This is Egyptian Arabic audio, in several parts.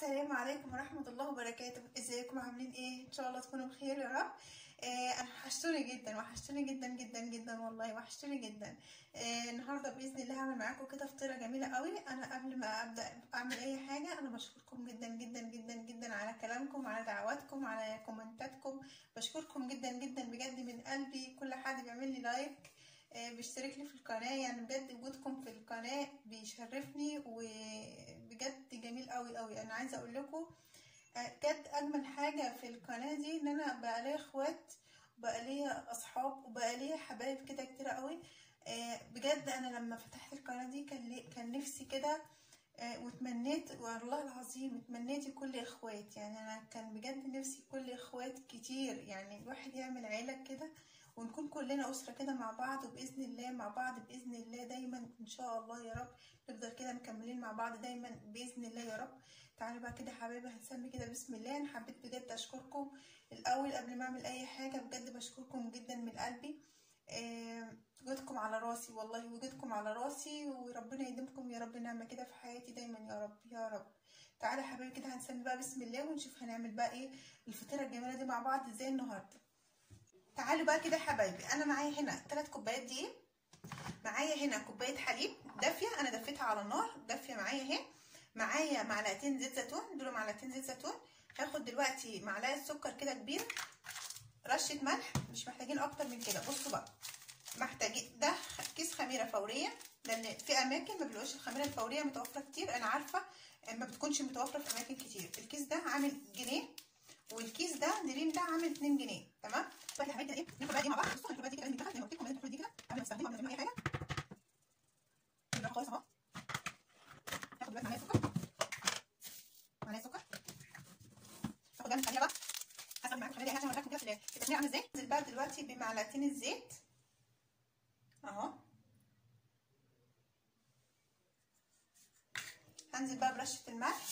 السلام عليكم ورحمة الله وبركاته ازيكم عاملين ايه ان شاء الله تكونوا بخير يا رب آه انا وحشتوني جدا وحشتوني جدا جدا جدا والله وحشتوني جدا آه النهارده باذن الله هعمل معاكم كده فطيره جميله قوي انا قبل ما ابدا اعمل اي حاجه انا بشكركم جدا جدا جدا جدا على كلامكم على دعواتكم على كومنتاتكم بشكركم جدا جدا بجد من قلبي كل حد بيعمل لي لايك آه بيشترك لي في القناه يعني بجد وجودكم في القناه بيشرفني وبجد جميل قوي قوي انا عايزه اقول لكم بجد اجمل حاجه في القناه دي ان انا بقى ليا اخوات وبقى ليا اصحاب وبقى ليا حبايب كده كتير قوي بجد انا لما فتحت القناه دي كان لي كان نفسي كده وتمنيت والله العظيم اتمنيت كل اخوات يعني انا كان بجد نفسي كل اخوات كتير يعني الواحد يعمل عيله كده ونكون كلنا اسره كده مع بعض وباذن الله مع بعض باذن الله دايما ان شاء الله يا رب نفضل كده مكملين مع بعض دايما باذن الله يا رب تعالوا بقى كده حبايبي هنسمي كده بسم الله انا حبيت بجد اشكركم الاول قبل ما اعمل اي حاجه بجد بشكركم جدا من قلبي آه وجودكم على راسي والله وجودكم على راسي وربنا يديمكم يا رب نعمه كده في حياتي دايما يا رب يا رب تعالى حبايبي كده هنسمي بقى بسم الله ونشوف هنعمل بقى ايه الفطيره الجميله دي مع بعض ازاي النهارده تعالوا بقى كده يا حبايبي انا معايا هنا 3 كوبايات دقيق معايا هنا كوبايه حليب دافيه انا دفيتها على النار دافيه معايا اهي معايا معلقتين زيت زيتون دول معلقتين زيت زيتون هاخد دلوقتي معلقه سكر كده كبيره رشه ملح مش محتاجين اكتر من كده بصوا بقى محتاجين ده كيس خميره فوريه لان في اماكن ما بيلاقوش الخميره الفوريه متوفره كتير انا عارفه ما بتكونش متوفره في اماكن كتير الكيس ده عامل جنيه والكيس ده دريم ده عامل 2 جنيه تمام طيب يا حبايبي ايه ناخد بقى دي مع بعض بصوا ناخد بقى دي كده نفتحها زي ما قلت لكم لازم ناخد دي كده قبل ما نستخدمها قبل ما نعمل اي حاجه نبقى خالص اهو ناخد بقى معلقه سكر معلقه سكر ناخد بقى نخليها بقى هسوي معاكم الخليه دي عشان اوريكم كده في التسميع عامل ازاي انزل بقى دلوقتي بمعلقتين الزيت اهو هنزل بقى برشه الملح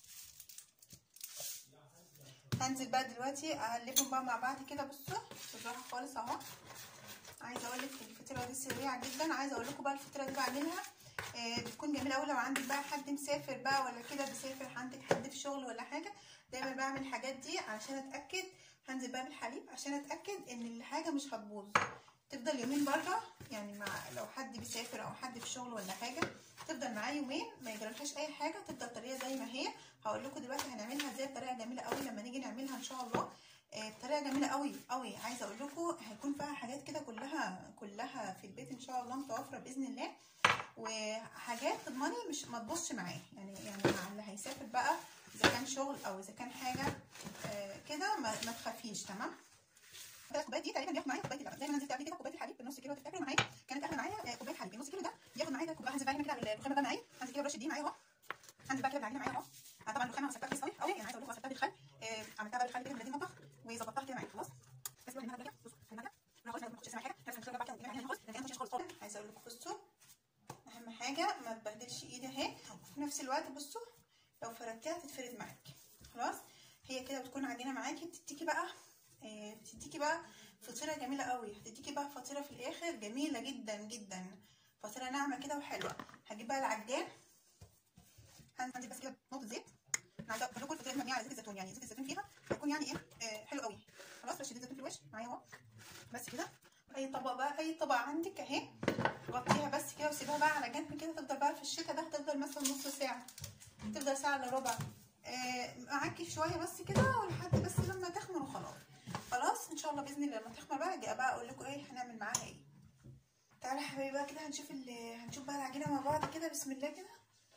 هنزل بقى دلوقتي اقلبهم بقى مع بعض كده بصوا بالراحه خالص اهو عايزه اقول لك الفطيره دي سريعه جدا عايزه اقول لكم بقى الفطيره دي بعملها آه بتكون جميله قوي لو عندك بقى حد مسافر بقى ولا كده بيسافر عندك حد في شغل ولا حاجه دايما بعمل الحاجات دي علشان اتاكد هنزل بقى بالحليب عشان اتاكد ان الحاجه مش هتبوظ تفضل يومين بره يعني مع لو حد بيسافر او حد في شغل ولا حاجه تفضل معاه يومين ما يجرالهاش اي حاجه تفضل طريه زي ما هي هقول لكم دلوقتي هنعملها ازاي بطريقه جميله قوي لما نيجي نعملها ان شاء الله آه بطريقه جميله قوي قوي عايزه اقول لكم هيكون فيها حاجات كده كلها كلها في البيت ان شاء الله متوفره باذن الله وحاجات تضمني مش ما تبصش معاه يعني يعني مع اللي هيسافر بقى اذا كان شغل او اذا كان حاجه آه كده ما, ما تخافيش تمام الكوبايه دي تقريبا بياخد معايا كوبايه زي ما نزلت قبل كده كوبايه الحليب بنص كيلو تفتكروا معايا كانت اخد معايا كوبايه حليب النص كيلو ده بياخد معايا كوبايه هنزل بقى هنا كده بالرخامه بقى معايا هنزل كده برشه دي معايا اهو هنزل بقى كده بالعجينه معايا اهو طبعا الرخامه مسكتها كويس قوي قوي يعني عايزه اقول لكم مسكتها بالخل آه عملتها بقى بالخل كده من الدين المطبخ وظبطتها كده معايا خلاص بس بقى هنا بقى بصوا هنا انا خلاص ما كنتش حاجه بس نشتغل بقى كده هنا خالص لكن مش خالص خالص عايزه اقول لكم بصوا اهم حاجه ما تبهدلش ايدي اهي وفي نفس الوقت بصوا لو فردتيها تتفرد معاكي خلاص هي كده بتكون عجينه معاكي بتديكي بقى آه بتديكي بقى فطيره جميله قوي هتديكي بقى فطيره في الاخر جميله جدا جدا فطيره ناعمه كده وحلوه هجيب بقى العجان هنزل بس كده نقطه زيت انا عايزه اقول لكم الفطيره مبنيه على زيت الزيتون يعني زيت الزيتون فيها هيكون يعني ايه آه حلو قوي خلاص رشه زيت الزيتون في الوش معايا اهو بس كده اي طبق بقى اي طبق عندك اهي غطيها بس كده وسيبها بقى على جنب كده تفضل بقى في الشتاء ده هتفضل مثلا نص ساعه تفضل ساعه الا ربع آه معاكي شويه بس كده لحد بس لما تخمر وخلاص خلاص ان شاء الله باذن الله لما تخمر بقى اجي بقى اقول لكم ايه هنعمل معاها ايه تعالوا يا حبايبي بقى كده هنشوف هنشوف بقى العجينه مع بعض كده بسم الله كده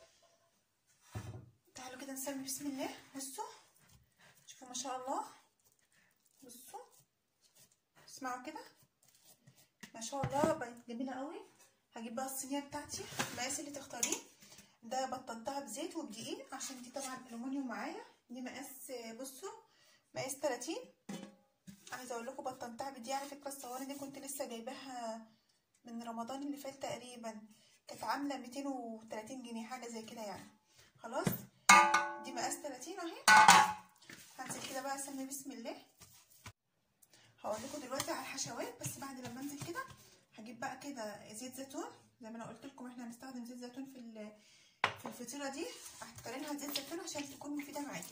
تعالوا كده نسمي بسم الله بصوا شوفوا ما شاء الله بصوا اسمعوا كده ما شاء الله بقت جميله قوي هجيب بقى الصينيه بتاعتي المقاس اللي تختاريه ده بطنتها بزيت وبدقيق عشان دي طبعا الومنيوم معايا دي مقاس بصوا مقاس 30 عايزه اقول لكم بطنتها بدي على فكره الصواني دي كنت لسه جايباها من رمضان اللي فات تقريبا كانت عامله 230 جنيه حاجه زي كده يعني خلاص دي مقاس 30 اهي هنزل كده بقى اسمي بسم الله هقول لكم دلوقتي على الحشوات بس بعد لما انزل كده هجيب بقى كده زيت زيتون زي ما انا قلت لكم احنا هنستخدم زيت زيتون في في الفطيره دي هختارينها زيت زيتون عشان تكون مفيده معاكي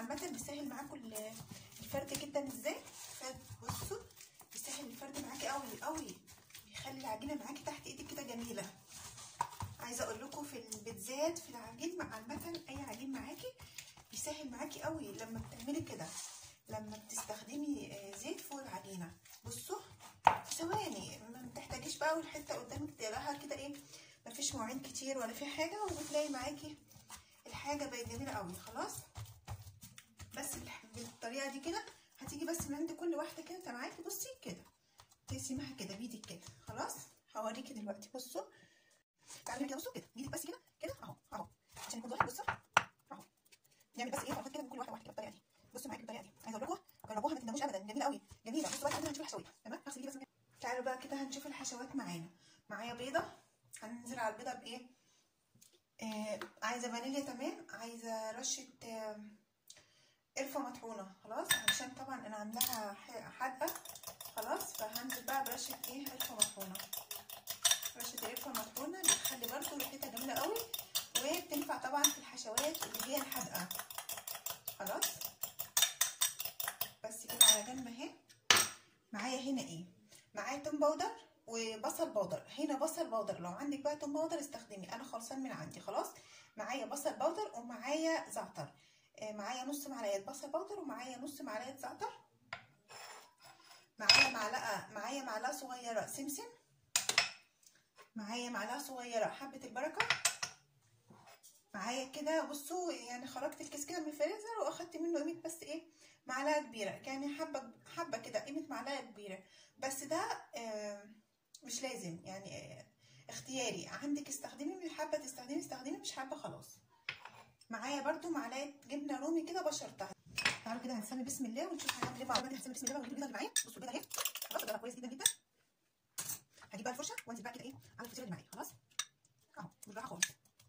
عامه بيسهل معاكم ال- الفرد جدا ازاي بصوا بيسهل الفرد معاكي قوي قوي بيخلي العجينه معاكي تحت ايدك كده جميله عايزه اقول لكم في البيتزات في العجين مع عامه اي عجين معاكي بيسهل معاكي قوي لما بتعملي كده لما بتستخدمي آه، زيت فوق العجينه بصوا ثواني ما بتحتاجيش بقى والحته قدامك تقراها كده ايه مفيش مواعين كتير ولا في حاجه وبتلاقي معاكي الحاجه بقت جميله قوي خلاص بس الح- بالطريقه دي كده هتيجي بس من عند كل واحده كده انت معاكي بصي كده تقسميها كده بايدك كده خلاص هوريكي دلوقتي بصوا تعملي كده بصوا كده بايدك بس كده كده اهو اهو عشان كل واحد بصوا اهو نعمل بس ايه فرقات كده من كل واحده واحده كده بالطريقه دي بصوا معاكي بالطريقه دي عايزه اقول لكم جربوها ما تندموش ابدا جميله قوي جميله بصوا بقى عندنا هنشوف الحشوات تمام هغسل دي بس كده تعالوا بقى كده هنشوف الحشوات معانا معايا بيضه هننزل على البيضه بايه آه عايزه فانيليا تمام عايزه رشه آه قرفه مطحونه خلاص عشان طبعا انا عاملاها ح- حادقه خلاص فهنزل بقى برشه ايه قرفه مطحونه رشه القرفه المطحونه بتخلي برضو ريحتها جميله قوي وبتنفع طبعا في الحشوات اللي هي الحادقه خلاص بس كده على جنب اهي معايا هنا ايه معايا توم باودر وبصل باودر هنا بصل باودر لو عندك بقى توم باودر استخدمي انا خلصان من عندي خلاص معايا بصل باودر ومعايا زعتر آه، معايا نص معلقه بصل باودر ومعايا نص معلقه زعتر معايا معلقه معايا معلقه صغيره سمسم معايا معلقه صغيره حبه البركه معايا كده بصوا يعني خرجت الكيس كده من الفريزر واخدت منه قيمه بس ايه معلقه كبيره يعني حبه حبه كده قيمه معلقه كبيره بس ده آه مش لازم يعني آه اختياري عندك استخدمي من حبه تستخدمي استخدمي مش حبه خلاص معايا برضو معلقه جبنه رومي كده بشرتها تعالوا كده هنسمي بسم الله ونشوف هنعمل ايه مع بعض هنسمي بسم الله ونجيب البيضه اللي معايا بصوا البيضه اهي خلاص البيضه كويس جدا جدا هجيب بقى الفرشه وانزل بقى كده ايه على الفطيره اللي معايا خلاص اهو بالراحه خالص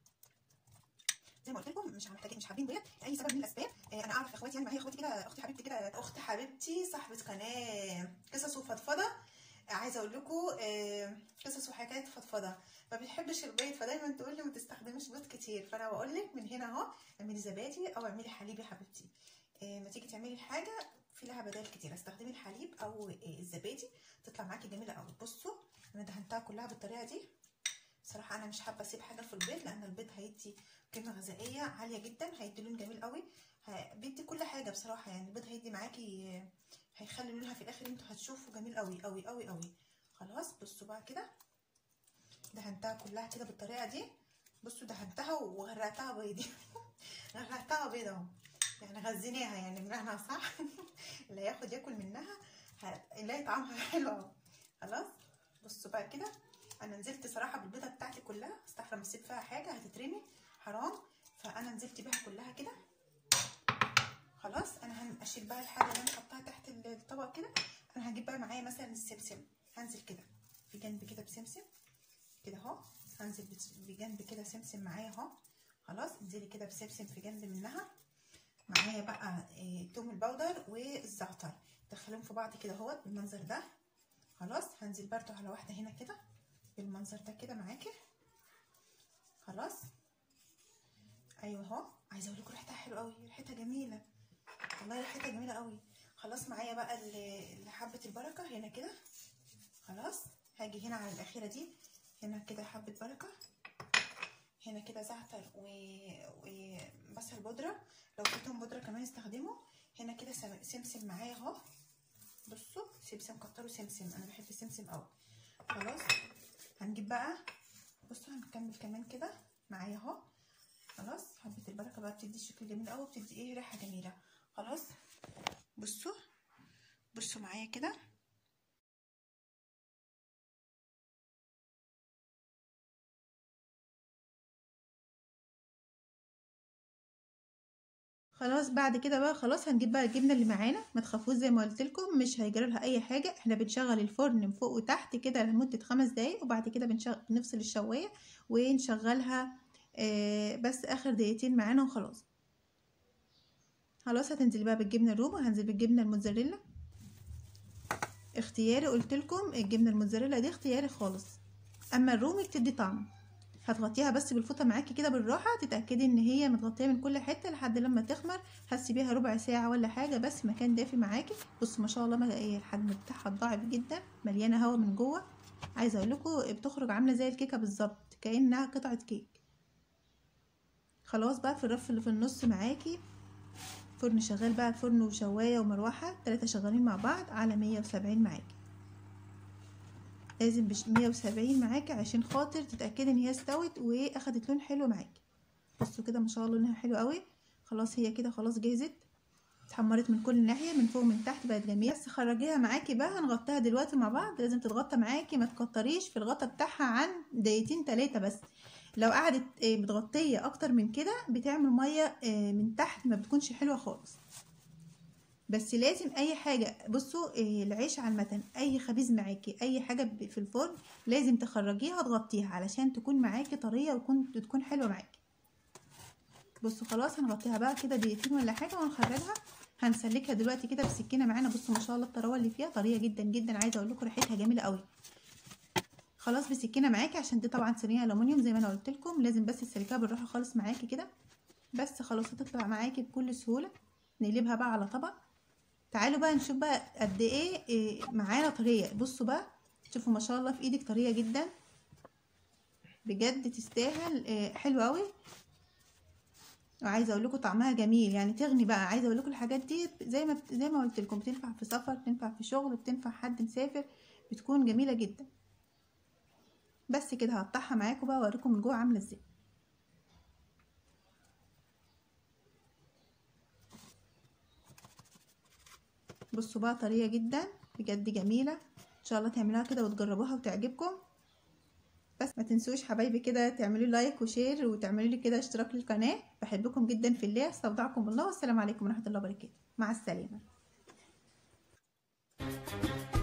زي ما قلت لكم مش محتاجين مش حابين ديت لاي سبب من الاسباب آه انا اعرف اخواتي يعني معايا اخواتي كده اختي حبيبتي كده اخت حبيبتي صاحبه قناه قصص وفضفضه آه عايزه اقول لكم آه قصص وحكايات فضفضه ما بتحبش البيض فدايما تقول لي ما تستخدميش بيض كتير فانا بقول لك من هنا اهو اعملي زبادي او اعملي حليب يا حبيبتي آه ما تيجي تعملي الحاجه في لها بدائل كتير استخدمي الحليب او آه الزبادي تطلع معاكي جميله قوي بصوا انا دهنتها كلها بالطريقه دي بصراحه انا مش حابه اسيب حاجه في البيض لان البيض هيدي قيمه غذائيه عاليه جدا هيدي لون جميل قوي ه- بيدي كل حاجه بصراحه يعني البيض هيدي معاكي آه، هيخلي لونها في الاخر انتوا هتشوفوا جميل قوي قوي قوي قوي خلاص بصوا بقى كده دهنتها كلها كده بالطريقه دي بصوا دهنتها وغرقتها بيض غرقتها بيض اهو يعني غزيناها يعني بمعنى صح اللي ياخد ياكل منها ه- يلاقي طعمها حلو اهو خلاص بصوا بقى كده انا نزلت صراحه بالبيضه بتاعتي كلها استحرم اسيب فيها حاجه هتترمي حرام فانا نزلت بيها كلها كده خلاص انا هن- اشيل بقى الحاجه اللي انا حطاها تحت الطبق كده انا هجيب بقى معايا مثلا السمسم هنزل كده في جنب كده بسمسم كده اهو هنزل بس- بجنب كده سمسم معايا اهو خلاص انزلي كده بسمسم في جنب منها معايا بقى إيه توم البودر والزعتر دخلهم في بعض كده اهوت بالمنظر ده خلاص هنزل برضو على واحده هنا كده بالمنظر ده كده معاكي خلاص ايوه اهو عايزه اقول لكم ريحتها حلوه قوي ريحتها جميله والله ريحتها جميله قوي خلاص معايا بقى ال- ال- حبه البركه هنا كده خلاص هاجي هنا على الاخيره دي هنا كده حبه بركه هنا كده زعتر و... وبصل بودره لو في توم بودره كمان استخدمه هنا كده سم- سمسم معايا اهو بصوا سمسم كتروا سمسم انا بحب السمسم قوي خلاص هنجيب بقى بصوا هنكمل كمان كده معايا اهو خلاص حبه البركه بقى بتدي شكل جميل قوي بتدي ايه ريحه جميله خلاص بصوا بصوا معايا كده خلاص بعد كده بقى خلاص هنجيب بقى الجبنه اللي معانا ما تخافوش زي ما قلت لكم مش هيجرى لها اي حاجه احنا بنشغل الفرن من فوق وتحت كده لمده خمس دقايق وبعد كده بنشغل بنفصل الشوايه ونشغلها آه بس اخر دقيقتين معانا وخلاص خلاص هتنزلي بقى بالجبنه الرومي وهنزل بالجبنه الموتزاريلا اختياري قلت لكم الجبنه الموتزاريلا دي اختياري خالص اما الرومي بتدي طعم هتغطيها بس بالفوطه معاكي كده بالراحه تتاكدي ان هي متغطيه من كل حته لحد لما تخمر هتسيبيها ربع ساعه ولا حاجه بس مكان دافي معاكي بص ما شاء الله ما ايه الحجم بتاعها ضعيف جدا مليانه هوا من جوه عايزه اقول لكم بتخرج عامله زي الكيكه بالظبط كانها قطعه كيك خلاص بقى في الرف اللي في النص معاكي فرن شغال بقى فرن وشوايه ومروحه ثلاثه شغالين مع بعض على 170 معاكي لازم بش 170 معاكي عشان خاطر تتاكدي ان هي استوت واخدت لون حلو معاكي بصوا كده ما شاء الله لونها حلو قوي خلاص هي كده خلاص جهزت اتحمرت من كل ناحيه من فوق ومن تحت بقت جميله بس خرجيها معاكي بقى هنغطيها دلوقتي مع بعض لازم تتغطى معاكي ما تكتريش في الغطا بتاعها عن دقيقتين تلاتة بس لو قعدت متغطيه اكتر من كده بتعمل ميه من تحت ما بتكونش حلوه خالص بس لازم اي حاجه بصوا العيش على المتن اي خبيز معاكي اي حاجه في الفرن لازم تخرجيها تغطيها علشان تكون معاكي طريه وتكون تكون حلوه معاكي بصوا خلاص هنغطيها بقى كده دقيقتين ولا حاجه ونخرجها هنسلكها دلوقتي كده بسكينه معانا بصوا ما شاء الله الطراوه اللي فيها طريه جدا جدا عايزه اقول لكم ريحتها جميله قوي خلاص بسكينه معاكي عشان دي طبعا صينيه الومنيوم زي ما انا قلت لكم لازم بس تسلكيها بالراحه خالص معاكي كده بس خلاص هتطلع معاكي بكل سهوله نقلبها بقى على طبق تعالوا بقى نشوف بقى قد ايه, إيه معانا طريه بصوا بقى شوفوا ما شاء الله في ايدك طريه جدا بجد تستاهل إيه حلو قوي وعايزه اقول لكم طعمها جميل يعني تغني بقى عايزه اقول لكم الحاجات دي زي ما زي ما قلت لكم بتنفع في سفر بتنفع في شغل بتنفع حد مسافر بتكون جميله جدا بس كده هقطعها معاكم بقى واوريكم من جوه عامله ازاي بصوا بقى طريه جدا بجد جميله ان شاء الله تعملوها كده وتجربوها وتعجبكم بس ما تنسوش حبايبي كده تعملوا لايك وشير وتعملوا لي كده اشتراك للقناه بحبكم جدا في الله استودعكم الله والسلام عليكم ورحمه الله وبركاته مع السلامه